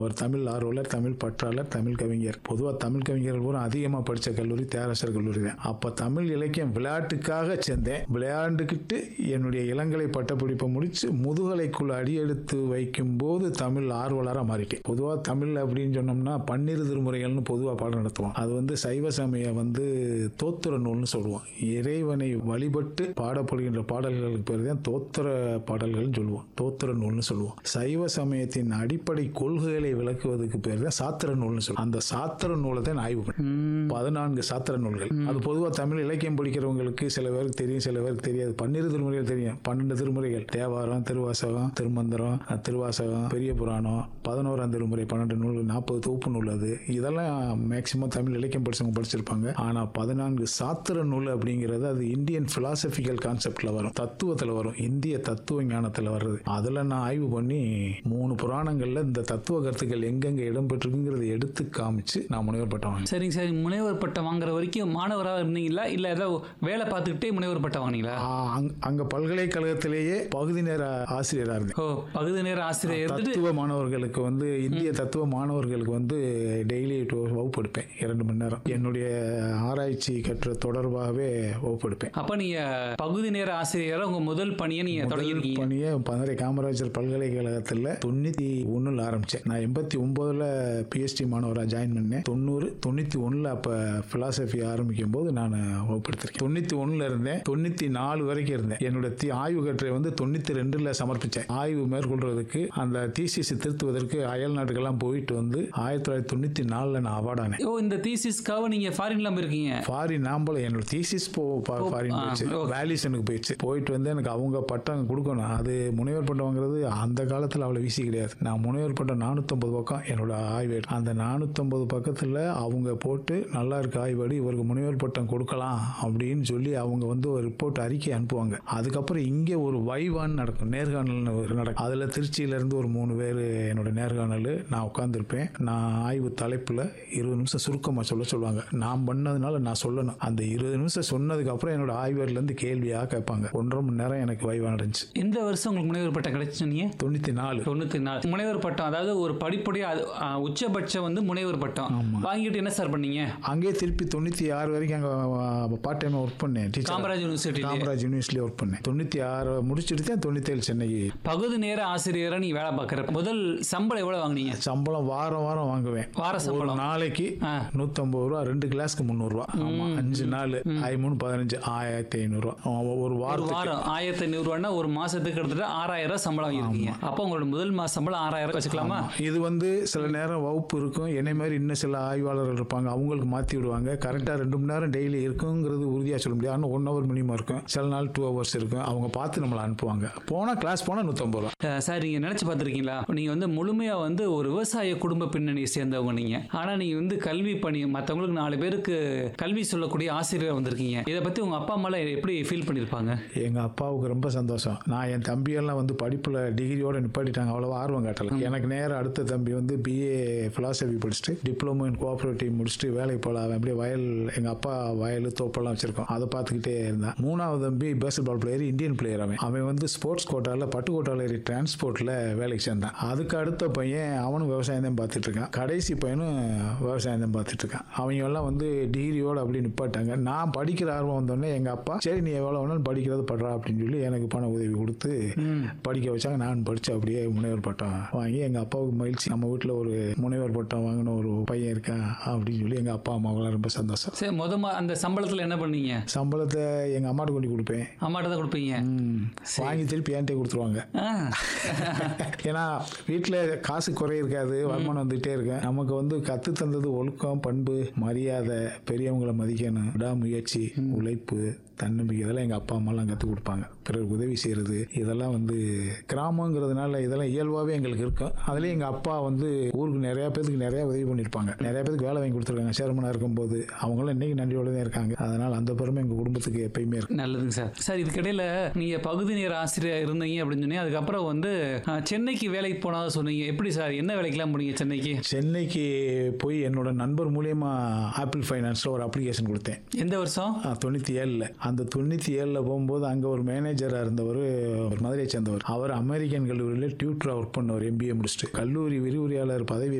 ஒரு தமிழ் ஆர்வலர் தமிழ் பற்றாளர் தமிழ் கவிஞர் பொதுவாக தமிழ் கவிஞர்கள் பூரா அதிகமாக படித்த கல்லூரி தேராசர் கல்லூரி தான் அப்போ தமிழ் இலக்கியம் விளையாட்டுக்காக சேர்ந்தேன் விளையாண்டுக்கிட்டு என்னுடைய இளங்கலை பட்டப்படிப்பை முடித்து முதுகலைக்குள் அடியெடுத்து வைக்கும்போது தமிழ் ஆர்வலராக மாறிட்டேன் பொதுவாக தமிழ் அப்படின்னு சொன்னோம்னா பன்னிரு திருமுறைகள்னு பொதுவாக பாடம் நடத்துவோம் அது வந்து சைவ சமய வந்து தோத்திர நூல்னு சொல்லுவோம் இறைவனை வழிபட்டு பாடப்படுகின்ற பாடல்களுக்கு பேர் தான் தோத்திர பாடல்கள்னு சொல்லுவோம் தோத்திர நூல்னு சொல்லுவோம் சைவ சமயத்தின் அடிப்படை கொள்கைகளை விளக்குவதற்கு பேர் தான் சாத்திர நூல்னு சொல்லுவோம் அந்த சாத்திர நூலை தான் நான் ஆய்வு பண்ணேன் பதினான்கு சாத்திர நூல்கள் அது பொதுவாக தமிழ் இலக்கியம் படிக்கிறவங்களுக்கு சில பேருக்கு தெரியும் சில பேருக்கு தெரியாது பன்னிரு திருமுறைகள் தெரியும் பன்னெண்டு திருமுறைகள் தேவாரம் திருவாசகம் திருமந்திரம் அஹ், திருவாசகம் பெரிய புராணம் பதினோராம் திருமுறை பன்னெண்டு நூல் நாற்பது தொகுப்பு நூல் அது இதெல்லாம் மேக்சிமம் தமிழ் இலக்கியம் படிச்சவங்க படிச்சிருப்பாங்க ஆனால் பதினான்கு சாத்திர நூல் அப்படிங்கிறது அது இந்தியன் பிலாசபிக்கல் கான்செப்ட்ல வரும் தத்துவத்தில் வரும் இந்திய தத்துவ ஞானத்தில் வர்றது அதில் நான் ஆய்வு பண்ணி மூணு புராணங்களில் இந்த தத்துவ கருத்துக்கள் எங்கெங்க இடம்பெற்றிருக்குங்கிறத எடுத்து காமிச்சு நான் முனைவர் பட்டம் வாங்கினேன் சரிங்க சார் முனைவர் பட்டம் வாங்குற வரைக்கும் மாணவராக இருந்தீங்களா இல்லை ஏதாவது வேலை பார்த்துக்கிட்டே முனைவர் பட்டம் வாங்கினீங்களா ஆ, அங்க- அங்க பல்கலைக்கழகத்திலேயே பகுதி நேர ஆசிரியராக இருந்தேன் ஓ பகுதி நேர ஆசிரியர் இருந்துட்டு தத்துவ மாணவர்களுக்கு வந்து இந்திய தத்துவ மாணவர்களுக்கு வந்து டெய்லி வகுப்பு எடுப்பேன் இரண்டு மணி நேரம் என்னுடைய ஆராய்ச்சி கற்ற தொடர்பாகவே வகுப்பு எடுப்பேன் அப்போ நீங்க பகுதி நேர ஆசிரியராக உங்க முதல் பணியை நீங்க முதல் தொடங்கியிருக்கீங்க பணியை மதுரை காமராஜர் பல்கலைக்கழகத்தில் தொண்ணூற்றி ஒன்றில் ஆரம்பித்தேன் நான் எண்பத்தி ஒம்போதில் பிஎஸ்டி மாணவராக ஜாயின் பண்ணேன் தொண்ணூறு தொண்ணூற்றி ஒன்றில் அப்போ ஃபிலாசபி ஆரம்பிக்கும் போது நான் வகுப்படுத்திருக்கேன் தொண்ணூற்றி ஒன்றில் இருந்தேன் தொண்ணூற்றி நாலு வரைக்கும் இருந்தேன் என்னோட தி ஆய்வு கட்டுரை வந்து தொண்ணூற்றி ரெண்டில் சமர்ப்பித்தேன் ஆய்வு மேற்கொள்றதுக்கு அந்த தீசிஸ் திருத்துவதற்கு அயல் நாட்டுக்கெல்லாம் போயிட்டு வந்து ஆயிரத்தி தொள்ளாயிரத்தி தொண்ணூற்றி நாலில் நான் அவார்டானேன் ஓ இந்த தீசிஸ்க்காக நீங்க ஃபாரின்லாம் போயிருக்கீங்க ஃபாரின் நாம்பல என்னோட தீசிஸ் போ ஃபாரின் ஆ, போயிடுச்சு ஓகே. வேலிசனுக்கு போயிடுச்சு போயிட்டு வந்து எனக்கு அவங்க பட்டம் கொடுக்கணும் அது முனைவர் பட்டம் வாங்குறது அந்த காலத்தில் அவ்வளோ வீசி கிடையாது நான் முனைவர் பட்டம் நானூற்றம்பது பக்கம் என்னோட ஆய்வு அந்த நானூற்றம்பது பக்கத்தில் அவங்க போட்டு நல்லா இருக்க ஆய்வாடி இவருக்கு முனைவர் பட்டம் கொடுக்கலாம் அப்படின்னு சொல்லி அவங்க வந்து ஒரு ரிப்போர்ட் அறிக்கை அனுப்புவாங்க அதுக்கப்புறம் இங்கே ஒரு வைவான் நடக்கும் நேர்காணல்னு ஒரு நடக்கும் அதில் திருச்சியிலேருந்து ஒரு மூணு பேர் என்னோட நேர்காணல் நான் உட்காந்துருப்பேன் நான் ஆய்வு தலைப்பில் இருபது நிமிஷம் சுருக்கமாக சொல்ல சொல்லுவாங்க நான் பண்ணதுனால நான் சொல்லணும் அந்த இருபது நிமிஷம் சொன்னதுக்கு அப்புறம் என்னோட ஆய்வர்லேருந்து கேள்வியாக கேட்பாங்க ஒன்றரை மணி நேரம் எனக்கு வைவா நடந்துச்சு எந்த வருஷம் உங்களுக்கு முனைவர் பட்டம் கிடைச்சு சொன்னீங்க தொண்ணூற்றி நாலு தொண்ணூத்தி நாலு முனைவர் பட்டம் அதாவது ஒரு படிப்படியா அது ஆ, உச்சபட்சம் வந்து முனைவர் பட்டம் வாங்கிட்டு என்ன சார் பண்ணீங்க அங்கேயே திருப்பி தொண்ணூற்றி ஆறு வரைக்கும் அங்கே பார்ட் டைம் ஒர்க் பண்ணேன் டீச்சர் காமராஜ் யூனிவர்சிட்டி காமராஜ் யூனிவர்சிட்டியில் ஒர்க் பண்ணேன் தொண்ணூற்றி ஆறு முடிச்சுட்டு தான் தொண்ணூத்தேழு சென்னைக்கு பகுதி நேர ஆசிரியரா நீ வேலை பார்க்குற முதல் சம்பளம் எவ்வளவு வாங்குனீங்க சம்பளம் வாரம் வாரம் வாங்குவேன் வார ஒரு சம்பளம் நாளைக்கு ஆ. நூற்றம்பது ரூபா ரெண்டு கிளாஸ்க்கு முந்நூறுரூவா ஆமாம் அஞ்சு நாள் ஐ மூணு பதினஞ்சு ஆயிரத்தி ஐநூறுரூவா ஒரு ஒரு வாரத்துக்கு வாரம் ஆயிரத்தி ஐநூறு ரூபான்னா ஒரு மாசத்துக்கு கிட்டத்தட்ட ஆறாயிரம் ரூபாய் சம்பளம் வாங்கியிருக்கீங்க அப்போ உங்களோட முதல் மாச சம்பளம் ஆறாயிரம் வச்சுக்கலாமா இது வந்து சில நேரம் வகுப்பு இருக்கும் என்னை மாதிரி இன்னும் சில ஆய்வாளர்கள் இருப்பாங்க அவங்களுக்கு மாற்றி விடுவாங்க கரெக்டாக ரெண்டு மணி நேரம் டெய்லி இருக்குங்கிறது உறுதியாக சொல்ல முடியாது ஆனால் ஒன் ஹவர் மினிமம் இருக்கும் சில நாள் டூ ஹவர்ஸ் இருக்கும் அவங்க பார்த்து நம்மளை அனுப்புவாங்க போனால் கிளாஸ் போனால் நூற்றம்பது ரூபா அஹ் சார் நீங்க நினைச்சு பார்த்துருக்கீங்களா நீங்க வந்து முழுமையா வந்து ஒரு விவசாய குடும்ப பின்னணியை சேர்ந்தவங்க நீங்க ஆனா நீங்க வந்து கல்வி பணி மற்றவங்களுக்கு நாலு பேருக்கு கல்வி சொல்லக்கூடிய ஆசிரியர் வந்திருக்கீங்க இதை பத்தி உங்க அப்பா அம்மாலாம் எப்படி ஃபீல் பண்ணியிருப்பாங்க எங்கள் அப்பாவுக்கு ரொம்ப சந்தோஷம் நான் என் தம்பியெல்லாம் வந்து படிப்பில் டிகிரியோட நிப்பாட்டிட்டாங்க அவ்வளோ ஆர்வம் காட்டலை எனக்கு நேரம் அடுத்த தம்பி வந்து பிஏ ஃபிலாசபி படிச்சுட்டு டிப்ளமோ இன் கோஆப்ரேட்டிவ் முடிச்சுட்டு வேலைக்கு போகலாம் அவன் அப்படியே வயல் எங்கள் அப்பா வயல் தோப்பெல்லாம் வச்சிருக்கோம் அதை பார்த்துக்கிட்டே இருந்தான் மூணாவது தம்பி basketball player Indian player அவன் அவன் வந்து ஸ்போர்ட்ஸ் கோட்டாவில் பட்டுக்கோட்டாவில் ஏறி டிரான்ஸ்போர்ட்டில் வேலைக்கு சேர்ந்தான் அதுக்கு அடுத்த பையன் அவனும் விவசாயம் தான் பார்த்துட்டு இருக்கான் கடைசி பையனும் விவசாயம் தான் பார்த்துட்டு இருக்கான் அவங்க எல்லாம் வந்து டிகிரியோட அப்படி நிப்பாட்டாங்க நான் படிக்கிற ஆர்வம் வந்தோடனே எங்கள் அப்பா சரி நீ எவ்வளோ வேணாலும் படிக்கிறது படுறா அப்படின்னு சொல்லி எனக்கு பண உதவி கொடுத்து படிக்க வச்சாங்க நான் படித்து அப்படியே முனைவர் பட்டம் வாங்கி எங்கள் அப்பாவுக்கு மகிழ்ச்சி நம்ம வீட்டில் ஒரு முனைவர் பட்டம் வாங்கின ஒரு பையன் இருக்கான் அப்படின்னு சொல்லி எங்கள் அப்பா அம்மாவெல்லாம் ரொம்ப சந்தோஷம் சரி முத மா- அந்த சம்பளத்துல என்ன பண்ணீங்க சம்பளத்தை எங்கள் அம்மாட்ட கொண்டு கொடுப்பேன் அம்மாட்ட தான் கொடுப்பீங்க ம். வாங்கி திருப்பி என்கிட்ட கொடுத்துருவாங்க ஆ. ஏன்னா வீட்டில் காசு குறை இருக்காது வருமானம் வந்துகிட்டே இருக்கும் நமக்கு வந்து கற்று தந்தது ஒழுக்கம் பண்பு மரியாதை பெரியவங்களை மதிக்கணும் விடாமுயற்சி உழைப்பு தன்னம்பிக்கை இதெல்லாம் எங்கள் அப்பா அம்மாலாம் கற்றுக் கொடுப்பாங்க பிறருக்கு உதவி செய்கிறது இதெல்லாம் வந்து கிராமங்கிறதுனால இதெல்லாம் இயல்பாகவே எங்களுக்கு இருக்கும் அதுலேயும் எங்கள் அப்பா வந்து ஊருக்கு நிறையா பேருக்கு நிறையா உதவி பண்ணியிருப்பாங்க நிறையா பேருக்கு வேலை வாங்கி கொடுத்துருக்காங்க சேர்மனாக இருக்கும்போது அவங்களும் இன்னைக்கு நன்றியோட தான் இருக்காங்க அதனால் அந்த பெருமை எங்கள் குடும்பத்துக்கு எப்பயுமே இருக்கு நல்லதுங்க சார் சார் இதுக்கிடையில் நீங்கள் பகுதி நேர ஆசிரியர் இருந்தீங்க அப்படின்னு சொன்னீங்க அதுக்கப்புறம் வந்து அஹ், சென்னைக்கு வேலைக்கு போனதா சொன்னீங்க எப்படி சார் என்ன வேலைக்கெல்லாம் போனீங்க சென்னைக்கு சென்னைக்கு போய் என்னோட நண்பர் மூலியமா ஆப்பிள் ஃபைனான்ஸில் ஒரு அப்ளிகேஷன் கொடுத்தேன் எந்த வருஷம் தொண்ணூற்றி ஏழில் அந்த தொண்ணூற்றி ஏழில் போகும்போது அங்கே ஒரு மேனேஜர் மேனேஜராக இருந்தவர் ஒரு மதுரையை சேர்ந்தவர் அவர் அமெரிக்கன் கல்லூரியில் டியூட்டராக ஒர்க் பண்ணவர் எம்பிஏ முடிச்சுட்டு கல்லூரி விரிவுரையாளர் பதவி